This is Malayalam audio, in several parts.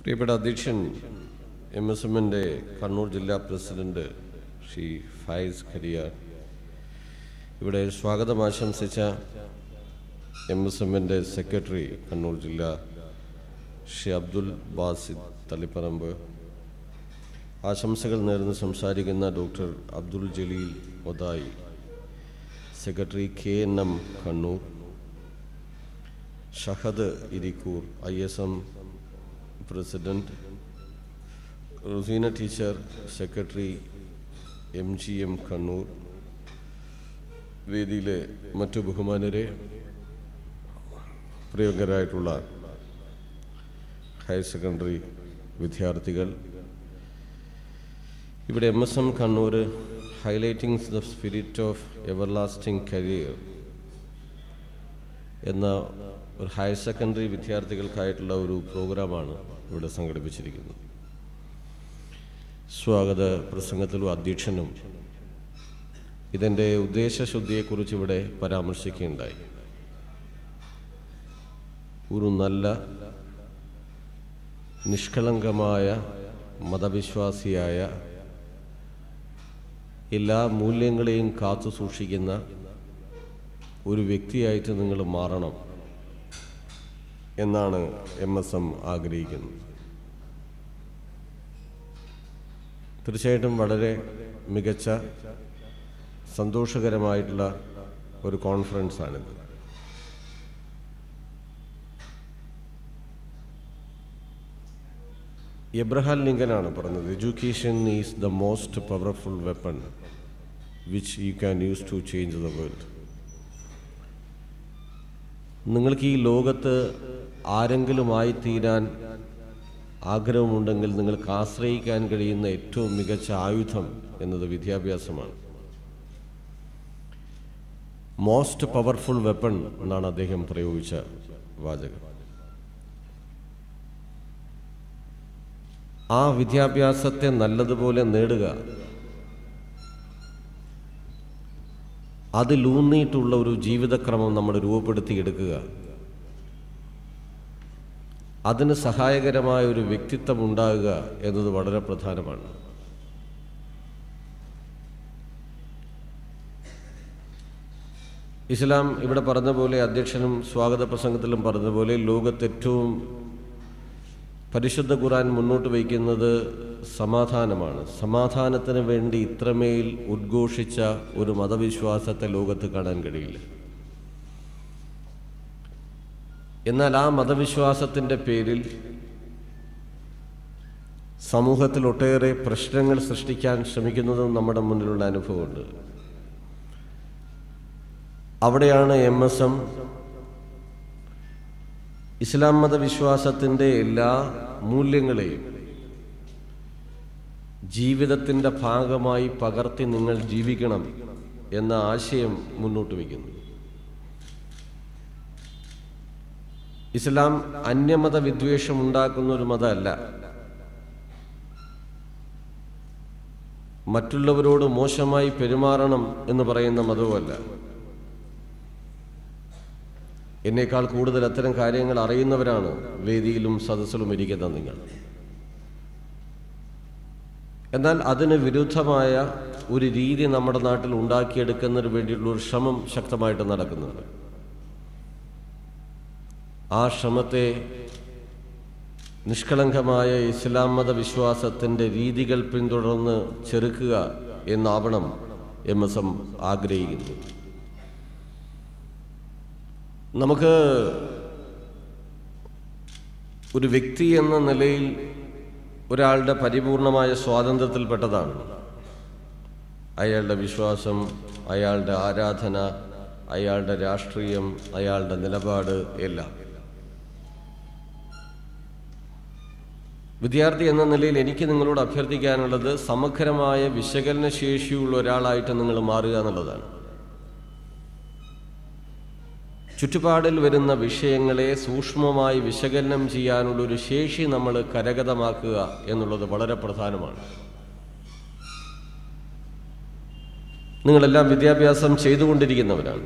പ്രിയപ്പെട്ട അധ്യക്ഷൻ എം എസ് എമ്മിൻ്റെ കണ്ണൂർ ജില്ലാ പ്രസിഡന്റ് ശ്രീ ഫൈസ് ഖരിയാർ ഇവിടെ സ്വാഗതം ആശംസിച്ച എം എസ് എമ്മിൻ്റെ സെക്രട്ടറി കണ്ണൂർ ജില്ല ശ്രീ അബ്ദുൽ ബാസിദ് തളിപ്പറമ്പ് ആശംസകൾ നേർന്ന് സംസാരിക്കുന്ന doctor Abdul Jaleel Othayi secretary K N M Kannur Shahad Irikkur I S M president Roseena teacher secretary M G M Kannur വേദിയിലെ മറ്റു ബഹുമാനരെ പ്രിയങ്കരായിട്ടുള്ള ഹയർ സെക്കൻഡറി വിദ്യാർത്ഥികൾ ഇവിടെ M S M Kannur highlighting the spirit of everlasting career എന്ന ഒരു ഹയർ സെക്കൻഡറി വിദ്യാർത്ഥികൾക്കായിട്ടുള്ള ഒരു പ്രോഗ്രാമാണ് ഇവിടെ സംഘടിപ്പിച്ചിരിക്കുന്നത് സ്വാഗത പ്രസംഗത്തിലും അധ്യക്ഷനും ഇതിൻ്റെ ഉദ്ദേശശുദ്ധിയെക്കുറിച്ച് ഇവിടെ പരാമർശിക്കുകയുണ്ടായി ഒരു നല്ല നിഷ്കളങ്കമായ മതവിശ്വാസിയായ എല്ലാ മൂല്യങ്ങളെയും കാത്തു സൂക്ഷിക്കുന്ന ഒരു വ്യക്തിയായിട്ട് നിങ്ങൾ മാറണം എന്നാണ് എം എസ് എം ആഗ്രഹിക്കുന്നത് തീർച്ചയായിട്ടും വളരെ മികച്ച സന്തോഷകരമായിട്ടുള്ള ഒരു കോൺഫറൻസാണിത് എബ്രഹാം ലിങ്കനാണ് പറഞ്ഞത് education is the most powerful weapon which you can use to change the world നിങ്ങൾക്ക് ഈ ലോകത്ത് ആരെങ്കിലും ആയിത്തീരാൻ ആഗ്രഹമുണ്ടെങ്കിൽ നിങ്ങൾക്ക് ആശ്രയിക്കാൻ കഴിയുന്ന ഏറ്റവും മികച്ച ആയുധം എന്നത് വിദ്യാഭ്യാസമാണ് മോസ്റ്റ് പവർഫുൾ വെപ്പൺ എന്നാണ് അദ്ദേഹം പ്രയോഗിച്ച വാചകം ആ വിദ്യാഭ്യാസത്തെ നല്ലതുപോലെ നേടുക അതിലൂന്നിയിട്ടുള്ള ഒരു ജീവിതക്രമം നമ്മൾ രൂപപ്പെടുത്തിയെടുക്കുക അതിന് സഹായകരമായ ഒരു വ്യക്തിത്വം ഉണ്ടാകുക എന്നത് വളരെ പ്രധാനമാണ് ഇസ്ലാം ഇവിടെ പറഞ്ഞ പോലെ അധ്യക്ഷനും സ്വാഗത പ്രസംഗത്തിലും പറഞ്ഞ പോലെ ലോകത്ത് ഏറ്റവും പരിശുദ്ധ ഖുറാൻ മുന്നോട്ട് വയ്ക്കുന്നത് സമാധാനമാണ് സമാധാനത്തിന് വേണ്ടി ഇത്രമേൽ ഉദ്ഘോഷിച്ച ഒരു മതവിശ്വാസത്തെ ലോകത്ത് കാണാൻ കഴിയില്ല എന്നാൽ ആ മതവിശ്വാസത്തിൻ്റെ പേരിൽ സമൂഹത്തിൽ ഒട്ടേറെ പ്രശ്നങ്ങൾ സൃഷ്ടിക്കാൻ ശ്രമിക്കുന്നതും നമ്മുടെ മുന്നിലുള്ള അനുഭവമുണ്ട് അവിടെയാണ് എം എസ് എം ഇസ്ലാം മതവിശ്വാസത്തിൻ്റെ എല്ലാ മൂല്യങ്ങളെയും ജീവിതത്തിൻ്റെ ഭാഗമായി പകർത്തി നിങ്ങൾ ജീവിക്കണം എന്ന ആശയം മുന്നോട്ട് വയ്ക്കുന്നു ഇസ്ലാം അന്യമത വിദ്വേഷം ഉണ്ടാക്കുന്ന ഒരു മതമല്ല മറ്റുള്ളവരോട് മോശമായി പെരുമാറണം എന്ന് പറയുന്ന മതവുമല്ല എന്നേക്കാൾ കൂടുതൽ അത്തരം കാര്യങ്ങൾ അറിയുന്നവരാണ് വേദിയിലും സദസ്സിലും ഇരിക്കുന്ന നിങ്ങൾ എന്നാൽ അതിന് വിരുദ്ധമായ ഒരു രീതി നമ്മുടെ നാട്ടിൽ ഉണ്ടാക്കിയെടുക്കുന്നതിന് വേണ്ടിയിട്ടുള്ള ഒരു ശ്രമം ശക്തമായിട്ട് നടക്കുന്നുണ്ട് ആ ശ്രമത്തെ നിഷ്കളങ്കമായ ഇസ്ലാം മത വിശ്വാസത്തിൻ്റെ രീതികൾ പിന്തുടർന്ന് ചെറുക്കുക എന്നാവണം എം എസ് എം ആഗ്രഹിക്കുന്നു നമുക്ക് ഒരു വ്യക്തി എന്ന നിലയിൽ ഒരാളുടെ പരിപൂർണമായ സ്വാതന്ത്ര്യത്തിൽപ്പെട്ടതാണ് അയാളുടെ വിശ്വാസം അയാളുടെ ആരാധന അയാളുടെ രാഷ്ട്രീയം അയാളുടെ നിലപാട് എല്ലാം വിദ്യാർത്ഥി എന്ന നിലയിൽ എനിക്ക് നിങ്ങളോട് അഭ്യർത്ഥിക്കാനുള്ളത് സമഗ്രമായ വിശകലന ശേഷിയുള്ള ഒരാളായിട്ട് നിങ്ങൾ മാറുക എന്നുള്ളതാണ് ചുറ്റുപാടിൽ വരുന്ന വിഷയങ്ങളെ സൂക്ഷ്മമായി വിശകലനം ചെയ്യാനുള്ള ഒരു ശേഷി നമ്മൾ കരഗതമാക്കുക എന്നുള്ളത് വളരെ പ്രധാനമാണ് നിങ്ങളെല്ലാം വിദ്യാഭ്യാസം ചെയ്തുകൊണ്ടിരിക്കുന്നവരാണ്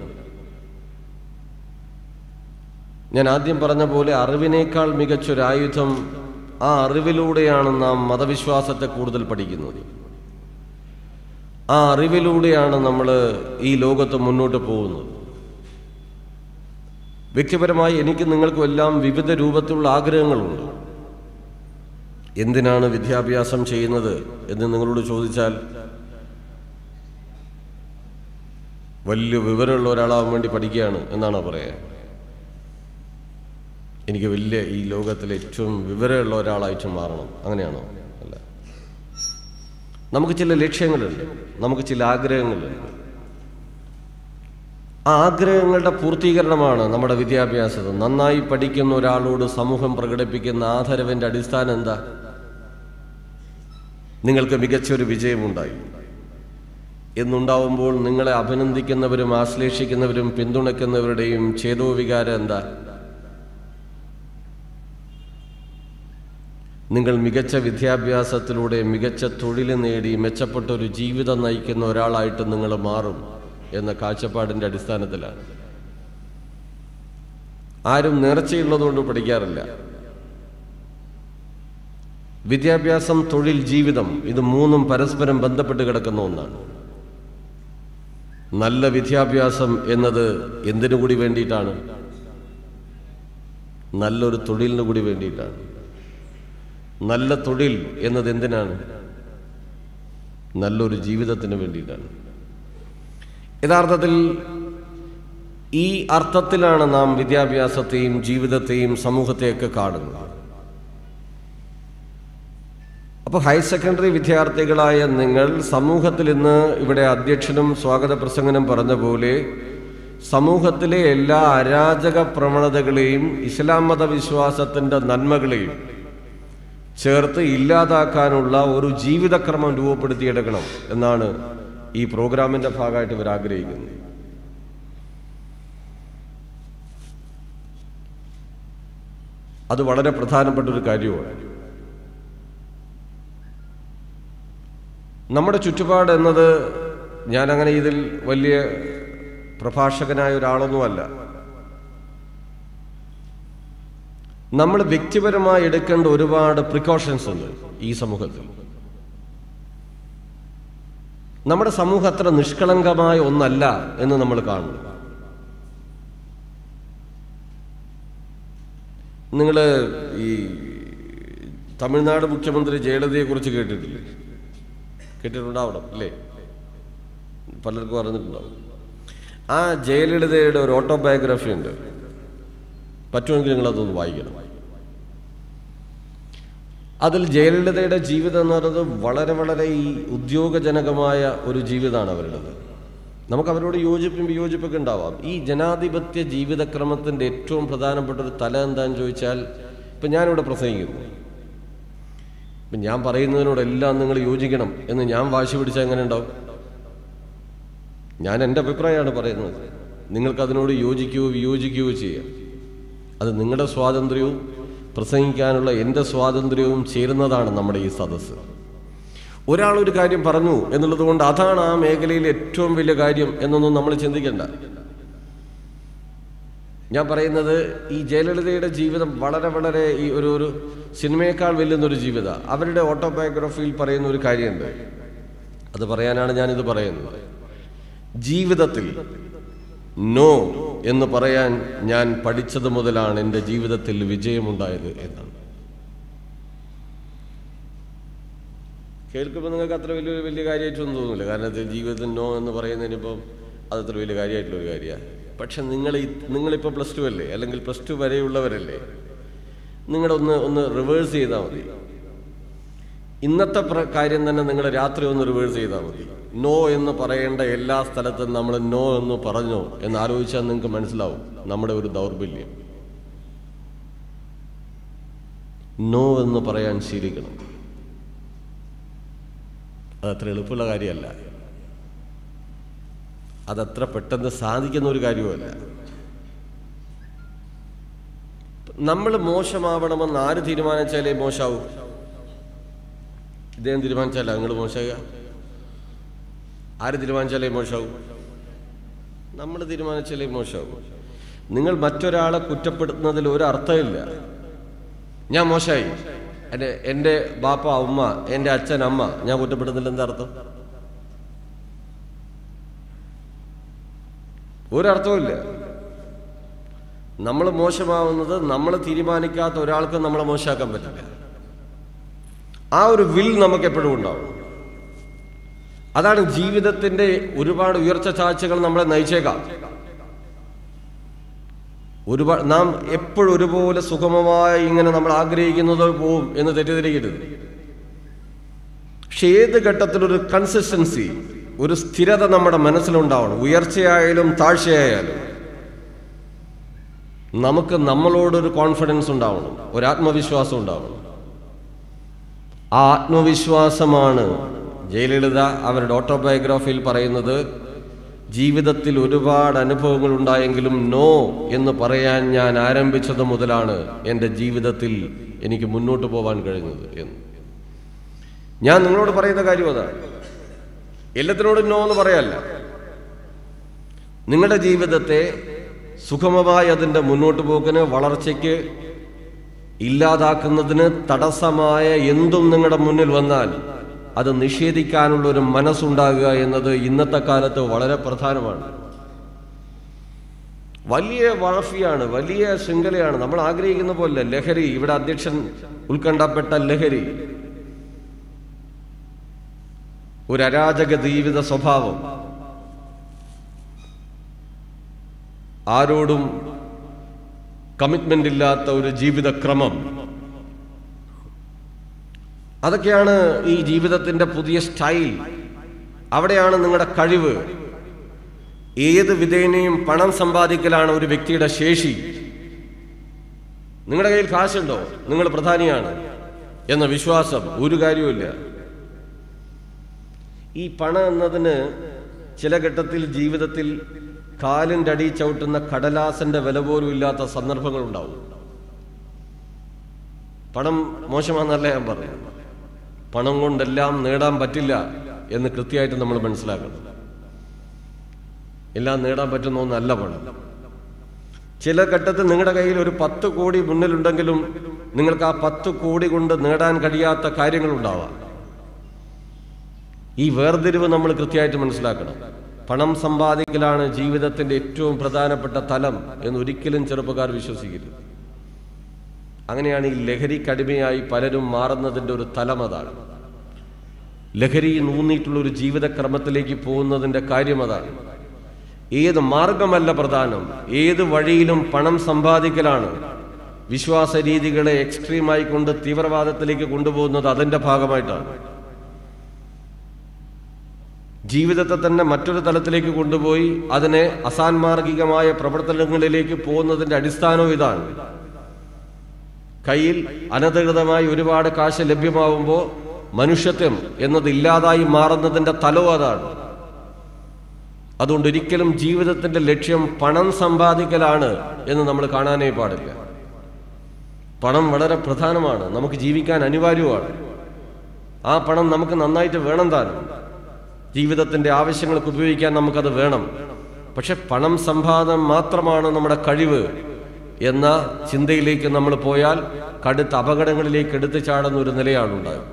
ഞാൻ ആദ്യം പറഞ്ഞ പോലെ അറിവിനേക്കാൾ മികച്ചൊരായുധം ആ അറിവിലൂടെയാണ് നാം മതവിശ്വാസത്തെ കൂടുതൽ പഠിക്കുന്നത് ആ അറിവിലൂടെയാണ് നമ്മൾ ഈ ലോകത്ത് മുന്നോട്ട് പോകുന്നത് വ്യക്തിപരമായി എനിക്ക് നിങ്ങൾക്കും എല്ലാം വിവിധ രൂപത്തിലുള്ള ആഗ്രഹങ്ങളുണ്ട് എന്തിനാണ് വിദ്യാഭ്യാസം ചെയ്യുന്നത് എന്ന് നിങ്ങളോട് ചോദിച്ചാൽ വലിയ വിവരമുള്ള ഒരാളാവാൻ വേണ്ടി പഠിക്കുകയാണ് എന്നാണോ പറയാ എനിക്ക് വലിയ ഈ ലോകത്തിലെ ഏറ്റവും വിവരമുള്ള ഒരാളായിട്ട് മാറണം അങ്ങനെയാണോ അല്ല നമുക്ക് ചില ലക്ഷ്യങ്ങളുണ്ട് നമുക്ക് ചില ആഗ്രഹങ്ങളുണ്ട് ആ ആഗ്രഹങ്ങളുടെ പൂർത്തീകരണമാണ് നമ്മുടെ വിദ്യാഭ്യാസം നന്നായി പഠിക്കുന്ന ഒരാളോട് സമൂഹം പ്രകടിപ്പിക്കുന്ന ആദരവിന്റെ അടിസ്ഥാനം എന്താ നിങ്ങൾക്ക് മികച്ചൊരു വിജയമുണ്ടായി എന്നുണ്ടാവുമ്പോൾ നിങ്ങളെ അഭിനന്ദിക്കുന്നവരും ആശ്ലേഷിക്കുന്നവരും പിന്തുണയ്ക്കുന്നവരുടെയും ചേതോ വികാരം എന്താ നിങ്ങൾ മികച്ച വിദ്യാഭ്യാസത്തിലൂടെ മികച്ച തൊഴിൽ നേടി മെച്ചപ്പെട്ട ഒരു ജീവിതം നയിക്കുന്ന ഒരാളായിട്ട് നിങ്ങൾ മാറും എന്ന കാഴ്ചപ്പാടിന്റെ അടിസ്ഥാനത്തിലാണ് ആരും നേർച്ചയുള്ളതുകൊണ്ട് പഠിക്കാറില്ല വിദ്യാഭ്യാസം തൊഴിൽ ജീവിതം ഇത് മൂന്നും പരസ്പരം ബന്ധപ്പെട്ട് കിടക്കുന്ന ഒന്നാണ് നല്ല വിദ്യാഭ്യാസം എന്നത് എന്തിനു കൂടി വേണ്ടിയിട്ടാണ് നല്ലൊരു തൊഴിലിന് കൂടി വേണ്ടിയിട്ടാണ് നല്ല തൊഴിൽ എന്നത് എന്തിനാണ് നല്ലൊരു ജീവിതത്തിന് വേണ്ടിയിട്ടാണ് യഥാർത്ഥത്തിൽ ഈ അർത്ഥത്തിലാണ് നാം വിദ്യാഭ്യാസത്തെയും ജീവിതത്തെയും സമൂഹത്തെയൊക്കെ കാണുന്നത് അപ്പോൾ ഹയർ സെക്കൻഡറി വിദ്യാർത്ഥികളായ നിങ്ങൾ സമൂഹത്തിൽ ഇന്ന് ഇവിടെ അധ്യക്ഷനും സ്വാഗത പ്രസംഗനം പറഞ്ഞ പോലെ സമൂഹത്തിലെ എല്ലാ അരാജക പ്രവണതകളെയും ഇസ്ലാം മത വിശ്വാസത്തിന്റെ നന്മകളെയും ചേർത്ത് ഇല്ലാതാക്കാനുള്ള ഒരു ജീവിതക്രമം രൂപപ്പെടുത്തിയെടുക്കണം എന്നാണ് ഈ പ്രോഗ്രാമിന്റെ ഭാഗമായിട്ട് ഇവർ ആഗ്രഹിക്കുന്നത് അത് വളരെ പ്രധാനപ്പെട്ട ഒരു കാര്യമാണ് നമ്മുടെ ചുറ്റുപാട് എന്നത് ഞാൻ അങ്ങനെ ഇതിൽ വലിയ പ്രഭാഷകനായ ഒരാളൊന്നുമല്ല നമ്മൾ വ്യക്തിപരമായി എടുക്കേണ്ട ഒരുപാട് പ്രിക്കോഷൻസ് ഉണ്ട് ഈ സമൂഹത്തിൽ നമ്മുടെ സമൂഹം അത്ര നിഷ്കളങ്കമായ ഒന്നല്ല എന്ന് നമ്മൾ കാണുന്നു നിങ്ങൾ ഈ തമിഴ്നാട് മുഖ്യമന്ത്രി ജയലളിതയെ കുറിച്ച് കേട്ടിട്ടില്ലേ കേട്ടിട്ടുണ്ടാവണം അല്ലേ പലർക്കും അറിഞ്ഞിട്ടുണ്ടാവും ആ ജയലളിതയുടെ ഒരു ഓട്ടോബയോഗ്രഫി ഉണ്ട് പറ്റുമെങ്കിൽ നിങ്ങൾ അതൊന്ന് വായിക്കണം അതിൽ ജയലളിതയുടെ ജീവിതം എന്ന് പറയുന്നത് വളരെ വളരെ ഈ ഉദ്യോഗജനകമായ ഒരു ജീവിതമാണ് അവരുടേത് നമുക്ക് അവരോട് യോജിപ്പും വിയോജിപ്പൊക്കെ ഉണ്ടാവാം ഈ ജനാധിപത്യ ജീവിതക്രമത്തിന്റെ ഏറ്റവും പ്രധാനപ്പെട്ട ഒരു തല എന്താന്ന് ചോദിച്ചാൽ ഇപ്പം ഞാനിവിടെ പ്രസംഗിക്കുന്നു ഇപ്പം ഞാൻ പറയുന്നതിനോടെല്ലാം നിങ്ങൾ യോജിക്കണം എന്ന് ഞാൻ വാശി പിടിച്ചാൽ എങ്ങനെ ഉണ്ടാവും ഞാൻ എൻ്റെ അഭിപ്രായമാണ് പറയുന്നത് നിങ്ങൾക്ക് അതിനോട് യോജിക്കുകയോ വിയോജിക്കുകയോ ചെയ്യാം അത് നിങ്ങളുടെ സ്വാതന്ത്ര്യവും പ്രസംഗിക്കാനുള്ള എൻ്റെ സ്വാതന്ത്ര്യവും ചേരുന്നതാണ് നമ്മുടെ ഈ സദസ്സ് ഒരാൾ ഒരു കാര്യം പറഞ്ഞു എന്നുള്ളത് കൊണ്ട് അതാണ് ആ മേഖലയിൽ ഏറ്റവും വലിയ കാര്യം എന്നൊന്നും നമ്മൾ ചിന്തിക്കണ്ട ഞാൻ പറയുന്നത് ഈ ജയലളിതയുടെ ജീവിതം വളരെ വളരെ ഈ ഒരു ഒരു സിനിമയേക്കാൾ വലിയൊരു ജീവിത അവരുടെ ഓട്ടോബയോഗ്രഫിയിൽ പറയുന്ന ഒരു കാര്യമുണ്ട് അത് പറയാനാണ് ഞാനിത് പറയുന്നത് ജീവിതത്തിൽ നോ എന്ന് പറയാൻ ഞാൻ പഠിച്ചത് മുതലാണ് എൻ്റെ ജീവിതത്തിൽ വിജയമുണ്ടായത് എന്നാണ് കേൾക്കുമ്പോൾ നിങ്ങൾക്ക് അത്ര വലിയ വലിയ കാര്യമായിട്ടൊന്നും തോന്നില്ല കാരണം ഇത് ജീവിതത്തിൽ നോ എന്ന് പറയുന്നതിനിപ്പം അതത്ര വലിയ കാര്യമായിട്ടുള്ള ഒരു കാര്യമാണ് പക്ഷെ നിങ്ങൾ ഈ നിങ്ങളിപ്പോൾ പ്ലസ് ടു അല്ലേ അല്ലെങ്കിൽ പ്ലസ് ടു വരെയുള്ളവരല്ലേ നിങ്ങളൊന്ന് ഒന്ന് റിവേഴ്സ് ചെയ്താൽ മതി ഇന്നത്തെ പ്ര- കാര്യം തന്നെ നിങ്ങൾ രാത്രി ഒന്ന് റിവേഴ്സ് ചെയ്താൽ മതി നോ എന്ന് പറയേണ്ട എല്ലാ സ്ഥലത്തും നമ്മൾ നോ എന്ന് പറഞ്ഞോ എന്ന് ആലോചിച്ചാൽ നിങ്ങൾക്ക് മനസ്സിലാവും നമ്മുടെ ഒരു ദൗർബല്യം നോ എന്ന് പറയാൻ ശീലിക്കണം അതത്ര എളുപ്പമുള്ള കാര്യമല്ല അതത്ര പെട്ടെന്ന് സാധിക്കുന്ന ഒരു കാര്യവുമല്ല നമ്മൾ മോശമാവണമെന്ന് ആര് തീരുമാനിച്ചാലേ മോശമാവും ഇദ്ദേഹം തീരുമാനിച്ചാലേ നിങ്ങൾ മോശമാകുക ആര് തീരുമാനിച്ചാലേ മോശമാവും നമ്മൾ തീരുമാനിച്ചാലേ മോശമാവും നിങ്ങൾ മറ്റൊരാളെ കുറ്റപ്പെടുത്തുന്നതിൽ ഒരു അർത്ഥമില്ല ഞാൻ മോശമായി എൻ്റെ എൻ്റെ ബാപ്പ ഉമ്മ എൻ്റെ അച്ഛൻ അമ്മ ഞാൻ കുറ്റപ്പെടുന്നില്ല എന്താ അർത്ഥം ഒരർത്ഥവുമില്ല നമ്മൾ മോശമാവുന്നത് നമ്മൾ തീരുമാനിക്കാത്ത ഒരാൾക്ക് നമ്മളെ മോശമാക്കാൻ പറ്റില്ല ആ ഒരു വിൽ നമുക്ക് എപ്പോഴും ഉണ്ടാവും അതാണ് ജീവിതത്തിന്റെ ഒരുപാട് ഉയർച്ച ചാഴ്ചകൾ നമ്മളെ നയിച്ചേക്കാം ഒരുപാട് നാം എപ്പോഴും ഒരുപോലെ സുഗമമായി ഇങ്ങനെ നമ്മൾ ആഗ്രഹിക്കുന്നത് പോവും എന്ന് തെറ്റിദ്ധരിക്കരുത് പക്ഷെ ഏത് ഘട്ടത്തിലൊരു കൺസിസ്റ്റൻസി ഒരു സ്ഥിരത നമ്മുടെ മനസ്സിലുണ്ടാവണം ഉയർച്ചയായാലും താഴ്ചയായാലും നമുക്ക് നമ്മളോടൊരു കോൺഫിഡൻസ് ഉണ്ടാവണം ഒരു ആത്മവിശ്വാസം ഉണ്ടാവണം ആ ആത്മവിശ്വാസമാണ് ജയലളിത അവരുടെ ഓട്ടോബയോഗ്രാഫിയിൽ പറയുന്നത് ജീവിതത്തിൽ ഒരുപാട് അനുഭവങ്ങൾ ഉണ്ടായെങ്കിലും നോ എന്ന് പറയാൻ ഞാൻ ആരംഭിച്ചത് മുതലാണ് എൻ്റെ ജീവിതത്തിൽ എനിക്ക് മുന്നോട്ട് പോകാൻ കഴിഞ്ഞത് എന്ന് ഞാൻ നിങ്ങളോട് പറയുന്ന കാര്യം അതാണ് എല്ലാത്തിനോടും നോ എന്ന് പറയല്ല നിങ്ങളുടെ ജീവിതത്തെ സുഗമമായി അതിൻ്റെ മുന്നോട്ട് പോക്കിന് വളർച്ചയ്ക്ക് ഇല്ലാതാക്കുന്നതിന് തടസ്സമായ എന്തും നിങ്ങളുടെ മുന്നിൽ വന്നാൽ അത് നിഷേധിക്കാനുള്ള ഒരു മനസ്സുണ്ടാകുക എന്നത് ഇന്നത്തെ കാലത്ത് വളരെ പ്രധാനമാണ് വലിയ വാഫിയാണ് വലിയ ശൃംഖലയാണ് നമ്മൾ ആഗ്രഹിക്കുന്ന പോലെ ലഹരി ഇവിടെ അധ്യക്ഷൻ ഉത്കണ്ഠപ്പെട്ട ലഹരി ഒരു അരാജക ജീവിത സ്വഭാവം ആരോടും കമ്മിറ്റ്മെന്റ് ഇല്ലാത്ത ഒരു ജീവിതക്രമം അതൊക്കെയാണ് ഈ ജീവിതത്തിന്റെ പുതിയ സ്റ്റൈൽ അവിടെയാണ് നിങ്ങളുടെ കഴിവ് ഏത് വിധേനയും പണം സമ്പാദിക്കലാണ് ഒരു വ്യക്തിയുടെ ശേഷി നിങ്ങളുടെ കയ്യിൽ കാശുണ്ടോ നിങ്ങൾ പ്രധാനിയാണ് എന്ന വിശ്വാസം ഒരു കാര്യവുമില്ല ഈ പണം എന്നതിന് ചില ഘട്ടത്തിൽ ജീവിതത്തിൽ കാലിൻ്റെ അടി ചവിട്ടുന്ന കടലാസന്റെ വില പോലും ഇല്ലാത്ത സന്ദർഭങ്ങൾ ഉണ്ടാവും പണം മോശമാണെന്നല്ല ഞാൻ പറഞ്ഞു പണം കൊണ്ടെല്ലാം നേടാൻ പറ്റില്ല എന്ന് കൃത്യമായിട്ട് നമ്മൾ മനസ്സിലാക്കണം എല്ലാം നേടാൻ പറ്റുന്ന ഒന്നല്ല പണം ചില ഘട്ടത്തിൽ നിങ്ങളുടെ കയ്യിൽ ഒരു പത്ത് കോടി മുന്നിലുണ്ടെങ്കിലും നിങ്ങൾക്ക് ആ പത്ത് കോടി കൊണ്ട് നേടാൻ കഴിയാത്ത കാര്യങ്ങളുണ്ടാവാം ഈ വേർതിരിവ് നമ്മൾ കൃത്യമായിട്ട് മനസ്സിലാക്കണം പണം സമ്പാദിക്കലാണ് ജീവിതത്തിന്റെ ഏറ്റവും പ്രധാനപ്പെട്ട തലം എന്ന് ഒരിക്കലും ചെറുപ്പക്കാർ വിശ്വസിക്കരുത് അങ്ങനെയാണ് ഈ ലഹരിക്കടിമയായി പലരും മാറുന്നതിന്റെ ഒരു തലം അതാണ് ലഹരി നൂന്നിയിട്ടുള്ള ഒരു ജീവിതക്രമത്തിലേക്ക് പോകുന്നതിന്റെ കാര്യം അതാണ് ഏത് മാർഗമല്ല പ്രധാനം ഏത് വഴിയിലും പണം സമ്പാദിക്കലാണ് വിശ്വാസ രീതികളെ എക്സ്ട്രീമായി കൊണ്ട് തീവ്രവാദത്തിലേക്ക് കൊണ്ടുപോകുന്നത് അതിന്റെ ഭാഗമായിട്ടാണ് ജീവിതത്തെ തന്നെ മറ്റൊരു തലത്തിലേക്ക് കൊണ്ടുപോയി അതിനെ അസാൻമാർഗികമായ പ്രവർത്തനങ്ങളിലേക്ക് പോകുന്നതിന്റെ അടിസ്ഥാനവും ഇതാണ് കയ്യിൽ അനധികൃതമായി ഒരുപാട് കാശ് ലഭ്യമാവുമ്പോൾ മനുഷ്യത്വം എന്നത് ഇല്ലാതായി മാറുന്നതിന്റെ തലവും അതാണ് അതുകൊണ്ട് ഒരിക്കലും ജീവിതത്തിന്റെ ലക്ഷ്യം പണം സമ്പാദിക്കലാണ് എന്ന് നമ്മൾ കാണാനേ പാടില്ല പണം വളരെ പ്രധാനമാണ് നമുക്ക് ജീവിക്കാൻ അനിവാര്യമാണ് ആ പണം നമുക്ക് നന്നായിട്ട് വേണം താനും ജീവിതത്തിന്റെ ആവശ്യങ്ങൾക്ക് ഉപയോഗിക്കാൻ നമുക്കത് വേണം പക്ഷെ പണം സമ്പാദനം മാത്രമാണ് നമ്മുടെ കഴിവ് എന്ന ചിന്തയിലേക്ക് നമ്മൾ പോയാൽ കടുത്ത അപകടങ്ങളിലേക്ക് എടുത്തു ചാടുന്ന ഒരു നിലയാണ് ഉണ്ടാകുന്നത്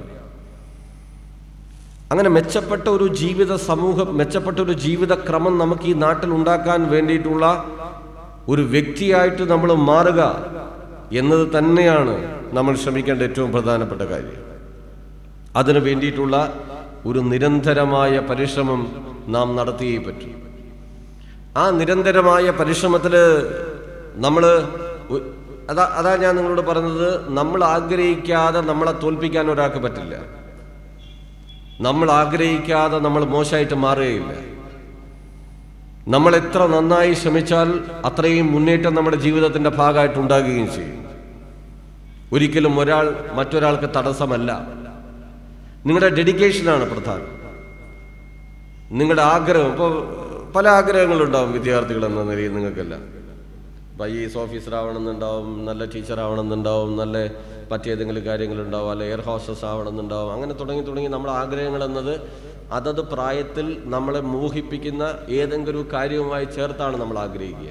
അങ്ങനെ മെച്ചപ്പെട്ട ഒരു ജീവിത സമൂഹം മെച്ചപ്പെട്ട ഒരു ജീവിതക്രമം നമുക്ക് ഈ നാട്ടിൽ ഉണ്ടാക്കാൻ വേണ്ടിയിട്ടുള്ള ഒരു വ്യക്തിയായിട്ട് നമ്മൾ മാറുക എന്നത് തന്നെയാണ് നമ്മൾ ശ്രമിക്കേണ്ട ഏറ്റവും പ്രധാനപ്പെട്ട കാര്യം അതിനു വേണ്ടിയിട്ടുള്ള ഒരു നിരന്തരമായ പരിശ്രമം നാം നടത്തിയേ പറ്റൂ ആ നിരന്തരമായ പരിശ്രമത്തിൽ നമ്മൾ അതാ അതാ ഞാൻ നിങ്ങളോട് പറഞ്ഞത് നമ്മൾ ആഗ്രഹിക്കാതെ നമ്മളെ തോൽപ്പിക്കാൻ ഒരാൾക്ക് പറ്റില്ല നമ്മൾ ആഗ്രഹിക്കാതെ നമ്മൾ മോശമായിട്ട് മാറുകയില്ല നമ്മൾ എത്ര നന്നായി ശ്രമിച്ചാൽ അത്രയും മുന്നേറ്റം നമ്മുടെ ജീവിതത്തിന്റെ ഭാഗമായിട്ട് ഉണ്ടാകുകയും ചെയ്യും ഒരിക്കലും ഒരാൾ മറ്റൊരാൾക്ക് തടസ്സമല്ല നിങ്ങളുടെ ഡെഡിക്കേഷനാണ് പ്രധാനം നിങ്ങളുടെ ആഗ്രഹം ഇപ്പോൾ പല ആഗ്രഹങ്ങളുണ്ടാവും വിദ്യാർത്ഥികൾ എന്ന നിലയിൽ നിങ്ങൾക്കെല്ലാം ഇപ്പം ഐ എസ് ഓഫീസർ ആവണമെന്നുണ്ടാവും നല്ല ടീച്ചർ ആവണമെന്നുണ്ടാവും നല്ല മറ്റേതെങ്കിലും കാര്യങ്ങളുണ്ടാവും അല്ലെ എയർ ഹോസ്റ്റസ് ആവണമെന്നുണ്ടാവും അങ്ങനെ തുടങ്ങി തുടങ്ങി നമ്മുടെ ആഗ്രഹങ്ങൾ എന്നത് അതത് പ്രായത്തിൽ നമ്മളെ മോഹിപ്പിക്കുന്ന ഏതെങ്കിലും കാര്യവുമായി ചേർത്താണ് നമ്മൾ ആഗ്രഹിക്കുക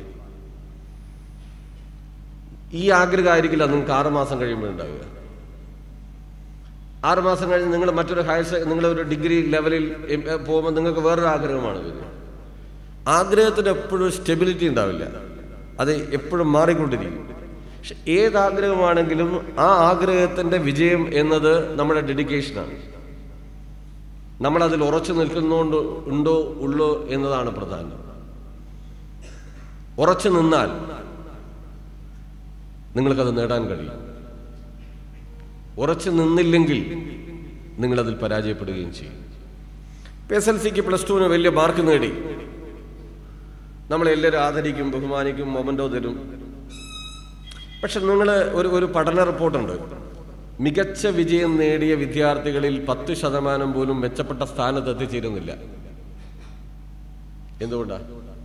ഈ ആഗ്രഹമായിരിക്കില്ല നിങ്ങൾക്ക് ആറ് മാസം കഴിയുമ്പോഴുണ്ടാവുക ആറുമാസം കഴിഞ്ഞ് നിങ്ങൾ മറ്റൊരു ഹയർ സെ- നിങ്ങളൊരു ഡിഗ്രി ലെവലിൽ എം- എ- പോകുമ്പോൾ നിങ്ങൾക്ക് വേറൊരു ആഗ്രഹമാണ് വരുന്നത് ആഗ്രഹത്തിന് എപ്പോഴും സ്റ്റെബിലിറ്റി ഉണ്ടാവില്ല അത് എപ്പോഴും മാറിക്കൊണ്ടിരിക്കും പക്ഷെ ഏത് ആഗ്രഹമാണെങ്കിലും ആ ആഗ്രഹത്തിൻ്റെ വിജയം എന്നത് നമ്മുടെ ഡെഡിക്കേഷനാണ് നമ്മളതിൽ ഉറച്ചു നിൽക്കുന്നുകൊണ്ട് ഉണ്ടോ ഉള്ളോ എന്നതാണ് പ്രധാനം ഉറച്ചു നിന്നാൽ നിങ്ങൾക്കത് നേടാൻ കഴിയും ഉറച്ചു നിന്നില്ലെങ്കിൽ നിങ്ങളതിൽ പരാജയപ്പെടുകയും ചെയ്യും എസ് എൽ സിക്ക് പ്ലസ് ടുവിന് വലിയ മാർക്ക് നേടി നമ്മളെല്ലാവരും ആദരിക്കും ബഹുമാനിക്കും മൊമൻറ്റോ തരും പക്ഷെ നിങ്ങൾ ഒരു ഒരു പഠന റിപ്പോർട്ടുണ്ട് മികച്ച വിജയം നേടിയ വിദ്യാർത്ഥികളിൽ പത്ത് ശതമാനം പോലും മെച്ചപ്പെട്ട സ്ഥാനത്ത് എത്തിച്ചേരുന്നില്ല എന്തുകൊണ്ടാ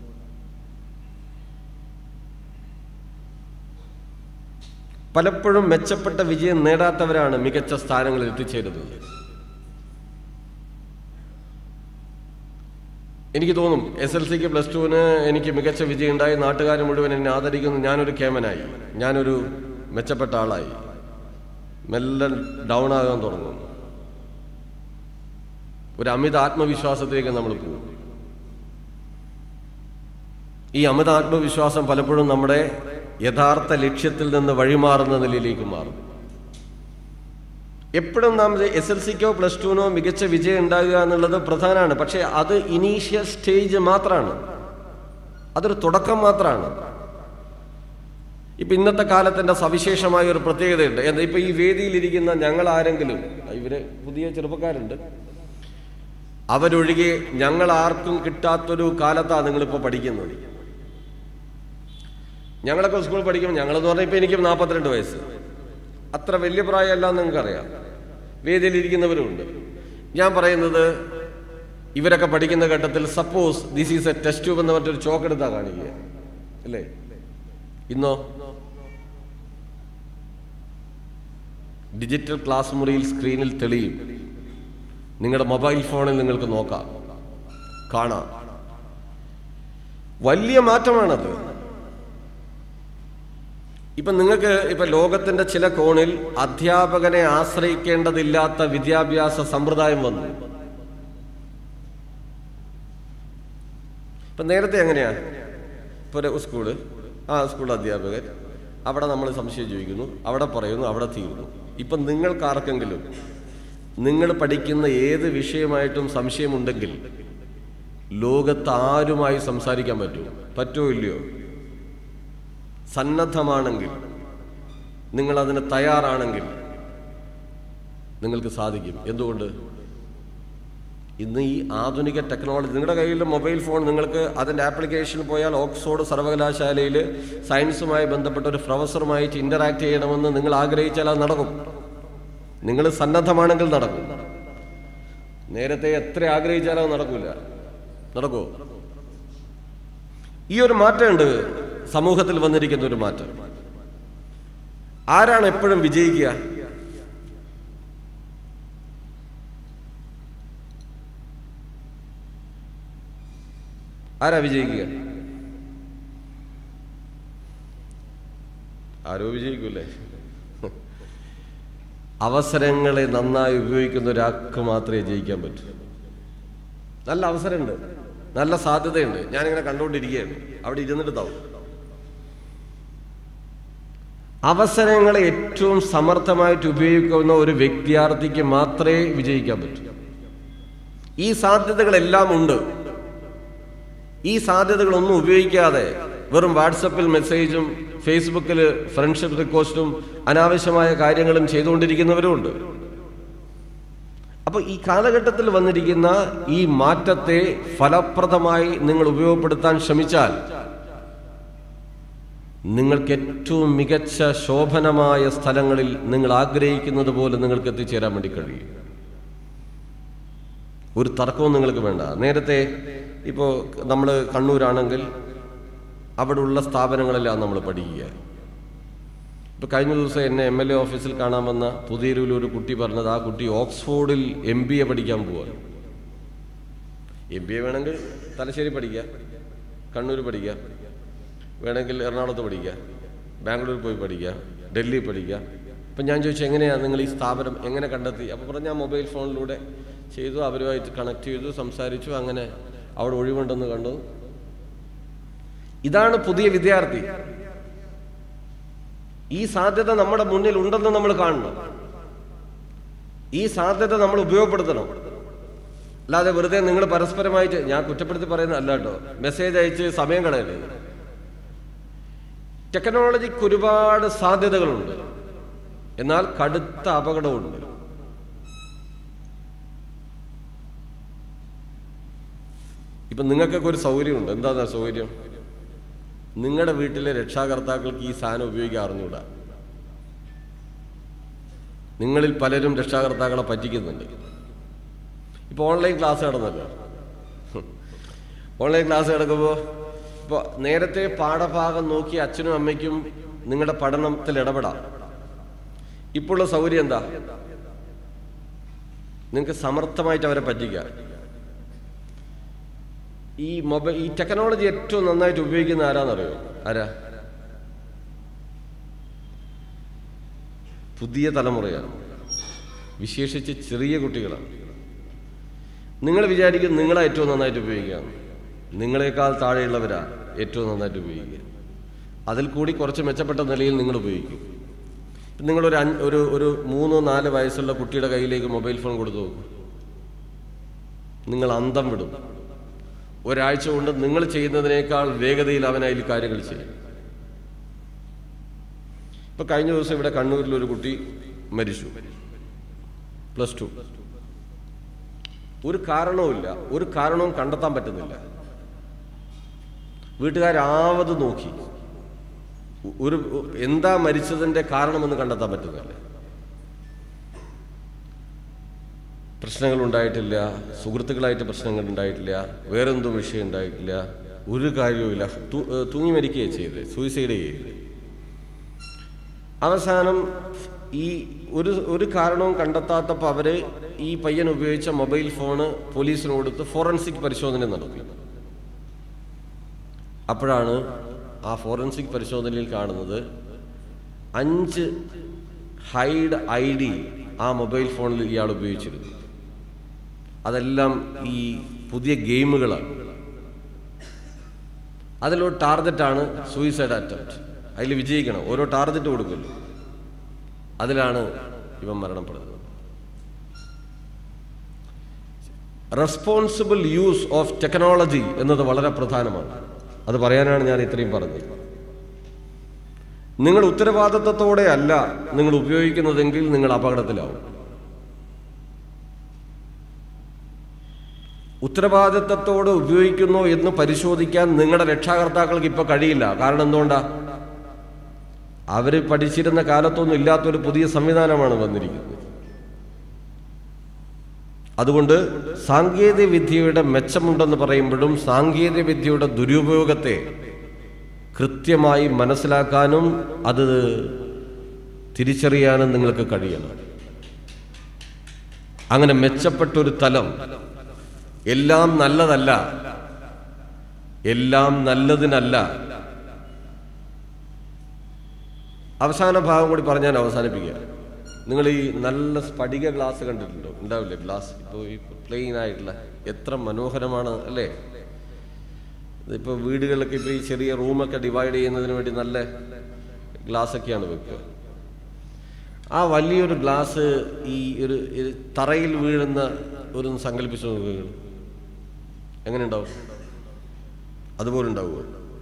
പലപ്പോഴും മെച്ചപ്പെട്ട വിജയം നേടാത്തവരാണ് മികച്ച സ്ഥാനങ്ങളിൽ എത്തിച്ചേരുന്നത് എനിക്ക് തോന്നും എസ് എൽ സിക്ക് പ്ലസ് ടുവിന് എനിക്ക് മികച്ച വിജയം ഉണ്ടായി നാട്ടുകാർ മുഴുവൻ എന്നെ ആദരിക്കുന്നു ഞാനൊരു കേമനായി ഞാനൊരു മെച്ചപ്പെട്ട ആളായി മെല്ലെ ഡൗൺ ആകാൻ തുടങ്ങും ഒരു അമിത ആത്മവിശ്വാസത്തിലേക്ക് നമ്മൾ പോകും ഈ അമിത ആത്മവിശ്വാസം പലപ്പോഴും നമ്മുടെ യഥാർത്ഥ ലക്ഷ്യത്തിൽ നിന്ന് വഴിമാറുന്ന നിലയിലേക്ക് മാറും എപ്പോഴും നാം എസ് എൽ സിക്കോ പ്ലസ് ടുവിനോ മികച്ച വിജയം ഉണ്ടാകുക എന്നുള്ളത് പ്രധാനമാണ് പക്ഷേ അത് ഇനീഷ്യൽ സ്റ്റേജ് മാത്രമാണ് അതൊരു തുടക്കം മാത്രമാണ് ഇപ്പൊ ഇന്നത്തെ കാലത്തിന്റെ സവിശേഷമായ ഒരു പ്രത്യേകതയുണ്ട് എന്താ ഇപ്പൊ ഈ വേദിയിലിരിക്കുന്ന ഞങ്ങൾ ആരെങ്കിലും ഇവര് പുതിയ ചെറുപ്പക്കാരുണ്ട് അവരൊഴികെ ഞങ്ങൾ ആർക്കും കിട്ടാത്തൊരു കാലത്താണ് നിങ്ങളിപ്പോൾ പഠിക്കുന്നത് ഞങ്ങളൊക്കെ സ്കൂളിൽ പഠിക്കുമ്പോൾ ഞങ്ങളെന്ന് പറഞ്ഞാൽ ഇപ്പം എനിക്ക് നാൽപ്പത്തിരണ്ട് വയസ്സ് അത്ര വലിയ പ്രായമല്ല എന്ന് നിങ്ങൾക്കറിയാം വേദിയിലിരിക്കുന്നവരുമുണ്ട് ഞാൻ പറയുന്നത് ഇവരൊക്കെ പഠിക്കുന്ന ഘട്ടത്തിൽ suppose this is a test tube എന്ന മറ്റൊരു ചോക്ക് എടുത്താ കാണിക്കുക അല്ലേ ഇന്നോ ഡിജിറ്റൽ ക്ലാസ് മുറിയിൽ സ്ക്രീനിൽ തെളിയും നിങ്ങളുടെ മൊബൈൽ ഫോണിൽ നിങ്ങൾക്ക് നോക്കാം കാണാം വലിയ മാറ്റമാണത് ഇപ്പൊ നിങ്ങൾക്ക് ഇപ്പൊ ലോകത്തിന്റെ ചില കോണിൽ അധ്യാപകനെ ആശ്രയിക്കേണ്ടതില്ലാത്ത വിദ്യാഭ്യാസ സമ്പ്രദായം വന്നു ഇപ്പൊ നേരത്തെ എങ്ങനെയാ ഇപ്പൊ ഒരു സ്കൂള് ആ സ്കൂൾ അധ്യാപകൻ അവിടെ നമ്മൾ സംശയം ചോദിക്കുന്നു അവിടെ പറയുന്നു അവിടെ തീരുന്നു ഇപ്പൊ നിങ്ങൾക്കാർക്കെങ്കിലും നിങ്ങൾ പഠിക്കുന്ന ഏത് വിഷയമായിട്ടും സംശയമുണ്ടെങ്കിൽ ലോകത്ത് ആരുമായി സംസാരിക്കാൻ പറ്റുമോ പറ്റുമോ ഇല്ലയോ സന്നദ്ധമാണെങ്കിൽ നിങ്ങൾ അതിന് തയ്യാറാണെങ്കിൽ നിങ്ങൾക്ക് സാധിക്കും എന്തുകൊണ്ട് ഇന്ന് ഈ ആധുനിക ടെക്നോളജി നിങ്ങളുടെ കയ്യിൽ മൊബൈൽ ഫോൺ നിങ്ങൾക്ക് അതിൻ്റെ ആപ്ലിക്കേഷൻ പോയാൽ ഓക്സ്ഫോർഡ് സർവകലാശാലയിൽ സയൻസുമായി ബന്ധപ്പെട്ട ഒരു പ്രൊഫസറുമായിട്ട് ഇന്ററാക്ട് ചെയ്യണമെന്ന് നിങ്ങൾ ആഗ്രഹിച്ചാൽ അത് നടക്കും നിങ്ങൾ സന്നദ്ധമാണെങ്കിൽ നടക്കും നേരത്തെ എത്ര ആഗ്രഹിച്ചാലും അത് നടക്കില്ല നടക്കുമോ ഈ ഒരു മാറ്റമുണ്ട് സമൂഹത്തിൽ വന്നിരിക്കുന്ന ഒരു മാറ്റം ആരാണ് എപ്പോഴും വിജയിക്കുക ആരാ വിജയിക്കുക ആരോ വിജയിക്കൂലേ അവസരങ്ങളെ നന്നായി ഉപയോഗിക്കുന്ന ഒരാൾക്ക് മാത്രമേ ജയിക്കാൻ പറ്റൂ നല്ല അവസരമുണ്ട് നല്ല സാധ്യതയുണ്ട് ഞാനിങ്ങനെ കണ്ടുകൊണ്ടിരിക്കുകയാണ് അവിടെ ഇരുന്നിട്ട് താവും അവസരങ്ങളെ ഏറ്റവും സമർത്ഥമായിട്ട് ഉപയോഗിക്കുന്ന ഒരു വിദ്യാർത്ഥിക്ക് മാത്രമേ വിജയിക്കാൻ പറ്റൂ ഈ സാധ്യതകളെല്ലാം ഉണ്ട് ഈ സാധ്യതകളൊന്നും ഉപയോഗിക്കാതെ വെറും വാട്സപ്പിൽ മെസ്സേജും ഫേസ്ബുക്കിൽ ഫ്രണ്ട്ഷിപ്പ് റിക്വസ്റ്റും അനാവശ്യമായ കാര്യങ്ങളും ചെയ്തുകൊണ്ടിരിക്കുന്നവരുമുണ്ട് അപ്പോൾ ഈ കാലഘട്ടത്തിൽ വന്നിരിക്കുന്ന ഈ മാറ്റത്തെ ഫലപ്രദമായി നിങ്ങൾ ഉപയോഗപ്പെടുത്താൻ ശ്രമിച്ചാൽ നിങ്ങൾക്ക് ഏറ്റവും മികച്ച ശോഭനമായ സ്ഥലങ്ങളിൽ നിങ്ങൾ ആഗ്രഹിക്കുന്നത് പോലെ നിങ്ങൾക്ക് എത്തിച്ചേരാൻ വേണ്ടി കഴിയും ഒരു തർക്കവും നിങ്ങൾക്ക് വേണ്ട നേരത്തെ ഇപ്പോൾ നമ്മൾ കണ്ണൂരാണെങ്കിൽ അവിടെ ഉള്ള സ്ഥാപനങ്ങളെല്ലാം നമ്മൾ പഠിക്കുക ഇപ്പൊ കഴിഞ്ഞ ദിവസം എന്നെ എം എൽ എ ഓഫീസിൽ കാണാൻ വന്ന പുതിയൊരു ഒരു കുട്ടി പറഞ്ഞത് ആ കുട്ടി ഓക്സ്ഫോർഡിൽ എം ബി എ പഠിക്കാൻ പോവാണ് എം ബി എ വേണമെങ്കിൽ തലശ്ശേരി പഠിക്കുക കണ്ണൂർ പഠിക്കുക വേണമെങ്കിൽ എറണാകുളത്ത് പഠിക്കുക ബാംഗ്ലൂർ പോയി പഠിക്കുക ഡൽഹി പഠിക്കുക അപ്പം ഞാൻ ചോദിച്ചു എങ്ങനെയാണ് നിങ്ങൾ ഈ സ്ഥാപനം എങ്ങനെ കണ്ടെത്തി അപ്പോൾ പറഞ്ഞു ഞാൻ മൊബൈൽ ഫോണിലൂടെ ചെയ്തു അവരുമായിട്ട് കണക്ട് ചെയ്തു സംസാരിച്ചു അങ്ങനെ അവിടെ ഒഴിവുണ്ടെന്ന് കണ്ടു ഇതാണ് പുതിയ വിദ്യാർത്ഥി ഈ സാധ്യത നമ്മുടെ മുന്നിൽ ഉണ്ടെന്ന് നമ്മൾ കാണണം ഈ സാധ്യത നമ്മൾ ഉപയോഗപ്പെടുത്തണം അല്ലാതെ വെറുതെ നിങ്ങൾ പരസ്പരമായിട്ട് ഞാൻ കുറ്റപ്പെടുത്തി പറയുന്നത് അല്ല കേട്ടോ മെസ്സേജ് അയച്ച് സമയം കളയരുത് ടെക്നോളജിക്ക് ഒരുപാട് സാധ്യതകളുണ്ട് എന്നാൽ കടുത്ത അപകടമുണ്ട് ഇപ്പൊ നിങ്ങൾക്കൊക്കെ ഒരു സൗകര്യമുണ്ട് എന്താ സൗകര്യം നിങ്ങളുടെ വീട്ടിലെ രക്ഷാകർത്താക്കൾക്ക് ഈ സാധനം ഉപയോഗിക്കാൻ അറിഞ്ഞൂടാ നിങ്ങളിൽ പലരും രക്ഷാകർത്താക്കളെ പറ്റിക്കുന്നുണ്ട് ഇപ്പോൾ ഓൺലൈൻ ക്ലാസ് നടന്നല്ലോ ഓൺലൈൻ ക്ലാസ് നടക്കുമ്പോൾ ഇപ്പോൾ നേരത്തെ പാഠഭാഗം നോക്കി അച്ഛനും അമ്മയ്ക്കും നിങ്ങളുടെ പഠനത്തിൽ ഇടപെടാം ഇപ്പോഴുള്ള സൗകര്യം എന്താ നിങ്ങൾക്ക് സമർത്ഥമായിട്ട് അവരെ പറ്റിക്കാം ഈ മൊബൈൽ ഈ ടെക്നോളജി ഏറ്റവും നന്നായിട്ട് ഉപയോഗിക്കുന്ന ആരാന്നറിയോ ആരാ പുതിയ തലമുറയാണ് വിശേഷിച്ച് ചെറിയ കുട്ടികളാണ് നിങ്ങൾ വിചാരിക്കും നിങ്ങളെ ഏറ്റവും നന്നായിട്ട് ഉപയോഗിക്കാം നിങ്ങളെക്കാൾ താഴെയുള്ളവരാ ഏറ്റവും നന്നായിട്ട് ഉപയോഗിക്കുക അതിൽ കൂടി കുറച്ച് മെച്ചപ്പെട്ട നിലയിൽ നിങ്ങൾ ഉപയോഗിക്കും ഇപ്പം നിങ്ങളൊരു അഞ്ച് ഒരു ഒരു മൂന്നോ നാല് വയസ്സുള്ള കുട്ടിയുടെ കയ്യിലേക്ക് മൊബൈൽ ഫോൺ കൊടുത്തു നോക്കും നിങ്ങൾ അന്തം വിടും ഒരാഴ്ച കൊണ്ട് നിങ്ങൾ ചെയ്യുന്നതിനേക്കാൾ വേഗതയിൽ അവൻ അതിൽ കാര്യങ്ങൾ ചെയ്യും ഇപ്പൊ കഴിഞ്ഞ ദിവസം ഇവിടെ കണ്ണൂരിൽ ഒരു കുട്ടി മരിച്ചു പ്ലസ് ടു ഒരു കാരണവുമില്ല ഒരു കാരണവും കണ്ടെത്താൻ പറ്റുന്നില്ല വീട്ടുകാരാവത് നോക്കി ഒരു എന്താ മരിച്ചതിന്റെ കാരണമെന്ന് കണ്ടെത്താൻ പറ്റുന്നില്ല പ്രശ്നങ്ങൾ ഉണ്ടായിട്ടില്ല സുഹൃത്തുക്കളായിട്ട് പ്രശ്നങ്ങൾ ഉണ്ടായിട്ടില്ല വേറെന്തും വിഷയം ഉണ്ടായിട്ടില്ല ഒരു കാര്യവുമില്ല തു- ഏഹ് തൂങ്ങി മരിക്കുകയാണ് ചെയ്തത് സൂയിസൈഡ് ചെയ്തത് അവസാനം ഈ ഒരു ഒരു കാരണവും കണ്ടെത്താത്തപ്പോൾ അവര് ഈ പയ്യൻ ഉപയോഗിച്ച മൊബൈൽ ഫോണ് പോലീസിന് കൊടുത്ത് ഫോറൻസിക് പരിശോധന നടത്തി അപ്പോഴാണ് ആ ഫോറൻസിക് പരിശോധനയിൽ കാണുന്നത് അഞ്ച് ഹൈഡ് ഐ ഡി ആ മൊബൈൽ ഫോണിൽ ഇയാൾ ഉപയോഗിച്ചിരുന്നു അതെല്ലാം ഈ പുതിയ ഗെയിമുകളാണ് അതിലൊരു ടാർഗറ്റാണ് സൂയിസൈഡ് അറ്റംപ്റ്റ് അതിൽ വിജയിക്കണം ഓരോ ടാർഗറ്റ് കൊടുക്കുമല്ലോ അതിലാണ് ഇവൻ മരണപ്പെടുന്നത് റെസ്പോൺസിബിൾ യൂസ് ഓഫ് ടെക്നോളജി എന്നത് വളരെ പ്രധാനമാണ് അത് പറയാനാണ് ഞാൻ ഇത്രയും പറഞ്ഞത് നിങ്ങൾ ഉത്തരവാദിത്വത്തോടെ അല്ല നിങ്ങൾ ഉപയോഗിക്കുന്നതെങ്കിൽ നിങ്ങൾ അപകടത്തിലാവും ഉത്തരവാദിത്തത്തോടെ ഉപയോഗിക്കുന്നോ എന്ന് പരിശോധിക്കാൻ നിങ്ങളുടെ രക്ഷാകർത്താക്കൾക്ക് ഇപ്പൊ കഴിയില്ല കാരണം എന്തുകൊണ്ടാ അവര് പഠിച്ചിരുന്ന കാലത്തൊന്നും ഇല്ലാത്തൊരു പുതിയ സംവിധാനമാണ് വന്നിരിക്കുന്നത് അതുകൊണ്ട് സാങ്കേതിക വിദ്യയുടെ മെച്ചമുണ്ടെന്ന് പറയുമ്പോഴും സാങ്കേതിക വിദ്യയുടെ ദുരുപയോഗത്തെ കൃത്യമായി മനസ്സിലാക്കാനും അത് തിരിച്ചറിയാനും നിങ്ങൾക്ക് കഴിയണം അങ്ങനെ മെച്ചപ്പെട്ടൊരു തലം എല്ലാം നല്ലതല്ല എല്ലാം നല്ലതിനല്ല അവസാന ഭാഗം കൂടി പറഞ്ഞ് ഞാൻ അവസാനിപ്പിക്കുക നിങ്ങൾ ഈ നല്ല സ്ഫടിക ഗ്ലാസ് കണ്ടിട്ടുണ്ടോ ഉണ്ടാവില്ലേ ഗ്ലാസ് ഇപ്പോൾ ഈ പ്ലെയിൻ ആയിട്ടുള്ള എത്ര മനോഹരമാണ് അല്ലേ ഇപ്പോൾ വീടുകളിലൊക്കെ ഇപ്പോൾ ഈ ചെറിയ റൂമൊക്കെ ഡിവൈഡ് ചെയ്യുന്നതിന് വേണ്ടി നല്ല ഗ്ലാസ് ഒക്കെയാണ് വെക്കുക ആ വലിയൊരു ഗ്ലാസ് ഈ ഒരു ഒരു തറയിൽ വീഴുന്ന ഒരു സങ്കല്പിച്ചു നോക്കുക എങ്ങനെ ഉണ്ടാവും അതുപോലെ ഉണ്ടാവുമോ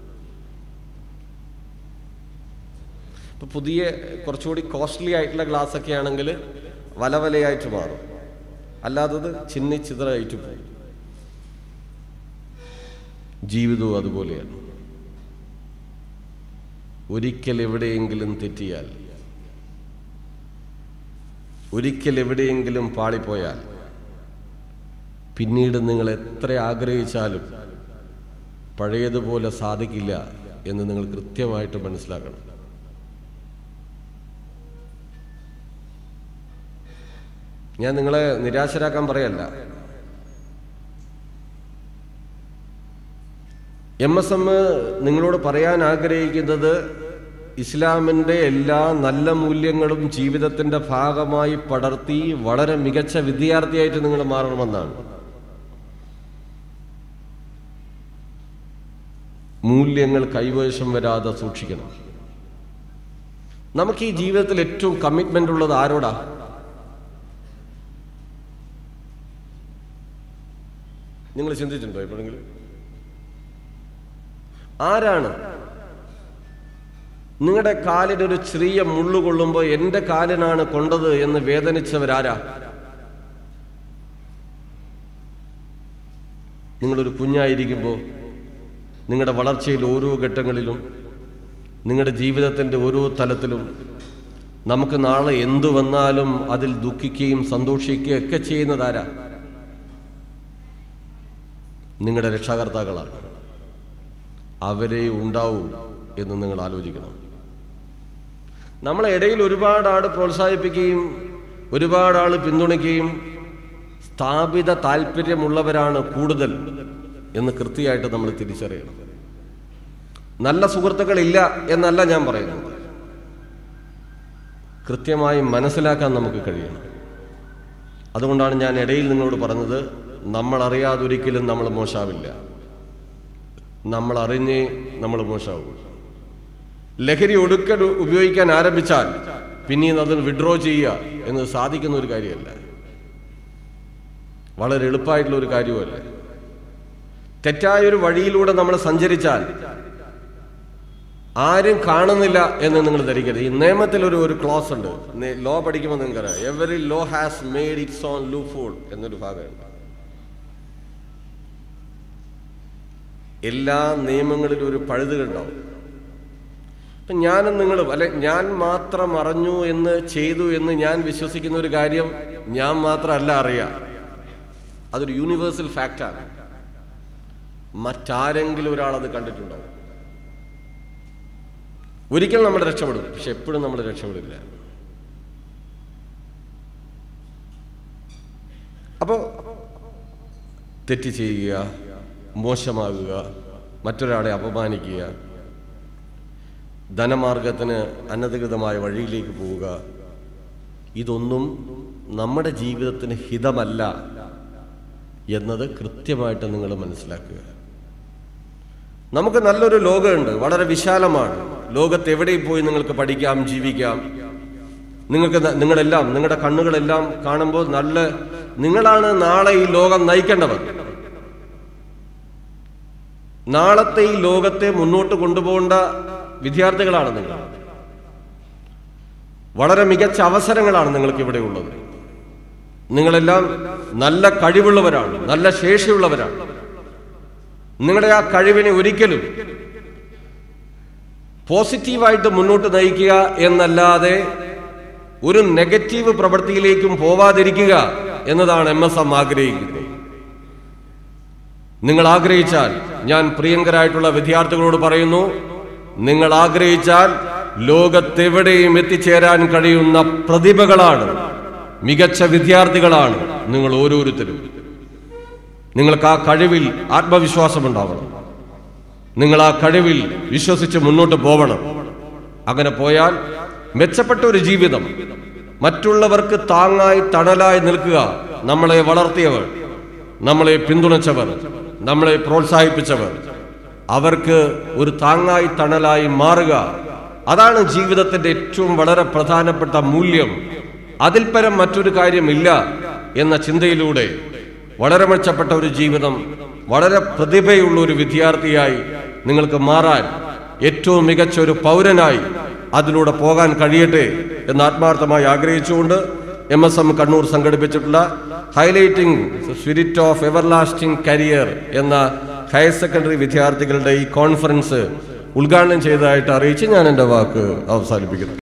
ഇപ്പൊ പുതിയ കുറച്ചുകൂടി കോസ്റ്റ്ലി ആയിട്ടുള്ള ഗ്ലാസ് ഒക്കെ ആണെങ്കിൽ വല വലയായിട്ട് മാറും അല്ലാത്തത് ചിന്നി ചിതറായിട്ട് പോകും ജീവിതവും അതുപോലെയാണ് ഒരിക്കൽ എവിടെയെങ്കിലും തെറ്റിയാൽ ഒരിക്കൽ എവിടെയെങ്കിലും പാളിപ്പോയാൽ പിന്നീട് നിങ്ങൾ എത്ര ആഗ്രഹിച്ചാലും പഴയതുപോലെ സാധിക്കില്ല എന്ന് നിങ്ങൾ കൃത്യമായിട്ട് മനസ്സിലാക്കണം ഞാൻ നിങ്ങളെ നിരാശരാക്കാൻ പറയല്ല എം എസ് എം നിങ്ങളോട് പറയാൻ ആഗ്രഹിക്കുന്നത് ഇസ്ലാമിൻ്റെ എല്ലാ നല്ല മൂല്യങ്ങളും ജീവിതത്തിൻ്റെ ഭാഗമായി പടർത്തി വളരെ മികച്ച വിദ്യാർത്ഥിയായിട്ട് നിങ്ങൾ മാറണമെന്നാണ് മൂല്യങ്ങൾ കൈവശം വരാതെ സൂക്ഷിക്കണം നമുക്ക് ഈ ജീവിതത്തിൽ ഏറ്റവും കമ്മിറ്റ്മെന്റ് ഉള്ളത് ആരോടാ നിങ്ങൾ ചിന്തിച്ചിട്ടുണ്ടോ എപ്പോഴെങ്കിലും ആരാണ് നിങ്ങളുടെ കാലിന് ഒരു ചെറിയ മുള്ളു കൊള്ളുമ്പോൾ എന്റെ കാലിനാണ് കൊണ്ടത് എന്ന് വേദനിച്ചവരാരാ നിങ്ങളൊരു കുഞ്ഞായിരിക്കുമ്പോൾ നിങ്ങളുടെ വളർച്ചയിൽ ഓരോ ഘട്ടങ്ങളിലും നിങ്ങളുടെ ജീവിതത്തിൻ്റെ ഓരോ തലത്തിലും നമുക്ക് നാളെ എന്തു വന്നാലും അതിൽ ദുഃഖിക്കുകയും സന്തോഷിക്കുകയും ഒക്കെ ചെയ്യുന്നതാരാ നിങ്ങളുടെ രക്ഷാകർത്താക്കളാണ് അവരെ ഉണ്ടാവൂ എന്ന് നിങ്ങൾ ആലോചിക്കണം നമ്മളെ ഇടയിൽ ഒരുപാട് ആൾ പ്രോത്സാഹിപ്പിക്കുകയും ഒരുപാട് ആൾ പിന്തുണയ്ക്കുകയും സ്ഥാപിത താല്പര്യമുള്ളവരാണ് കൂടുതൽ എന്ന് കൃത്യമായിട്ട് നമ്മൾ തിരിച്ചറിയണം നല്ല സുഹൃത്തുക്കളില്ല എന്നല്ല ഞാൻ പറയുന്നത് കൃത്യമായി മനസ്സിലാക്കാൻ നമുക്ക് കഴിയണം അതുകൊണ്ടാണ് ഞാൻ ഇടയിൽ നിങ്ങളോട് പറഞ്ഞത് നമ്മൾ അറിയാതൊരിക്കലും നമ്മൾ മോശാവില്ല നമ്മൾ അറിഞ്ഞേ നമ്മൾ മോശമാവും ലഹരി ഒടുക്കൽ ഉപയോഗിക്കാൻ ആരംഭിച്ചാൽ പിന്നീട് അതിന് വിഡ്രോ ചെയ്യുക എന്നത് സാധിക്കുന്ന ഒരു കാര്യമല്ല വളരെ എളുപ്പമായിട്ടുള്ള ഒരു കാര്യമല്ല തെറ്റായ ഒരു വഴിയിലൂടെ നമ്മൾ സഞ്ചരിച്ചാൽ ആരും കാണുന്നില്ല എന്ന് നിങ്ങൾ ധരിക്കരുത് ഈ നിയമത്തിൽ ഒരു ഒരു ക്ലോസ് ഉണ്ട് ലോ പഠിക്കുമ്പോൾ നിങ്ങൾക്കറിയാം every law has made its own loophole എന്നൊരു ഭാഗമുണ്ട് എല്ലാ നിയമങ്ങളിലും ഒരു പഴുതുകളുണ്ടാവും ഇപ്പം ഞാനും നിങ്ങളും അല്ലെ ഞാൻ മാത്രം അറിഞ്ഞു എന്ന് ചെയ്തു എന്ന് ഞാൻ വിശ്വസിക്കുന്ന ഒരു കാര്യം ഞാൻ മാത്രമല്ല അറിയാം അതൊരു യൂണിവേഴ്സൽ ഫാക്റ്റാണ് മറ്റാരെങ്കിലും ഒരാൾ അത് കണ്ടിട്ടുണ്ടാവും ഒരിക്കൽ നമ്മൾ രക്ഷപ്പെടും പക്ഷെ എപ്പോഴും നമ്മൾ രക്ഷപ്പെടില്ല അപ്പോൾ തെറ്റ് ചെയ്യുക മോശമാകുക മറ്റൊരാളെ അപമാനിക്കുക ധനമാർഗത്തിന് അനധികൃതമായ വഴിയിലേക്ക് പോവുക ഇതൊന്നും നമ്മുടെ ജീവിതത്തിന് ഹിതമല്ല എന്നത് കൃത്യമായിട്ട് നിങ്ങൾ മനസ്സിലാക്കുക നമുക്ക് നല്ലൊരു ലോകമുണ്ട് വളരെ വിശാലമാണ് ലോകത്ത് എവിടെയും പോയി നിങ്ങൾക്ക് പഠിക്കാം ജീവിക്കാം നിങ്ങൾക്ക് ന- നിങ്ങളെല്ലാം നിങ്ങളുടെ കണ്ണുകളെല്ലാം കാണുമ്പോൾ നല്ല നിങ്ങളാണ് നാളെ ഈ ലോകം നയിക്കേണ്ടവർ നാളത്തെ ഈ ലോകത്തെ മുന്നോട്ട് കൊണ്ടുപോകേണ്ട വിദ്യാർത്ഥികളാണ് നിങ്ങൾ വളരെ മികച്ച അവസരങ്ങളാണ് നിങ്ങൾക്ക് ഇവിടെ ഉള്ളത് നിങ്ങളെല്ലാം നല്ല കഴിവുള്ളവരാണ് നല്ല ശേഷിയുള്ളവരാണ് നിങ്ങളുടെ ആ കഴിവിനെ ഒരിക്കലും പോസിറ്റീവായിട്ട് മുന്നോട്ട് നയിക്കുക എന്നല്ലാതെ ഒരു നെഗറ്റീവ് പ്രവൃത്തിയിലേക്കും പോവാതിരിക്കുക എന്നതാണ് എം എസ് എം ആഗ്രഹിക്കുന്നത് നിങ്ങൾ ആഗ്രഹിച്ചാൽ ഞാൻ പ്രിയങ്കരായിട്ടുള്ള വിദ്യാർത്ഥികളോട് പറയുന്നു നിങ്ങൾ ആഗ്രഹിച്ചാൽ ലോകത്തെവിടെയും എത്തിച്ചേരാൻ കഴിയുന്ന പ്രതിഭകളാണ് മികച്ച വിദ്യാർത്ഥികളാണ് നിങ്ങൾ ഓരോരുത്തരും നിങ്ങൾക്ക് ആ കഴിവിൽ ആത്മവിശ്വാസമുണ്ടാവണം നിങ്ങൾ ആ കഴിവിൽ വിശ്വസിച്ച് മുന്നോട്ട് പോവണം അങ്ങനെ പോയാൽ മെച്ചപ്പെട്ട ഒരു ജീവിതം മറ്റുള്ളവർക്ക് താങ്ങായി തണലായി നിൽക്കുക നമ്മളെ വളർത്തിയവർ നമ്മളെ പിന്തുണച്ചവർ നമ്മളെ പ്രോത്സാഹിപ്പിച്ചവർ അവർക്ക് ഒരു താങ്ങായി തണലായി മാറുക അതാണ് ജീവിതത്തിന്റെ ഏറ്റവും വളരെ പ്രധാനപ്പെട്ട മൂല്യം അതിൽ പരം മറ്റൊരു കാര്യമില്ല എന്ന ചിന്തയിലൂടെ വളരെ മെച്ചപ്പെട്ട ഒരു ജീവിതം വളരെ പ്രതിഭയുള്ള ഒരു വിദ്യാർത്ഥിയായി നിങ്ങൾക്ക് മാറാൻ ഏറ്റവും മികച്ച ഒരു പൗരനായി അതിലൂടെ പോകാൻ കഴിയട്ടെ എന്ന് ആത്മാർത്ഥമായി ആഗ്രഹിച്ചുകൊണ്ട് എം എസ് എം കണ്ണൂർ സംഘടിപ്പിച്ചിട്ടുള്ള highlighting spirit of everlasting career എന്ന ഹയർ സെക്കൻഡറി വിദ്യാർത്ഥികളുടെ ഈ കോൺഫറൻസ് ഉദ്ഘാടനം ചെയ്തതായിട്ട് അറിയിച്ച് ഞാൻ എൻ്റെ വാക്ക് അവസാനിപ്പിക്കുന്നു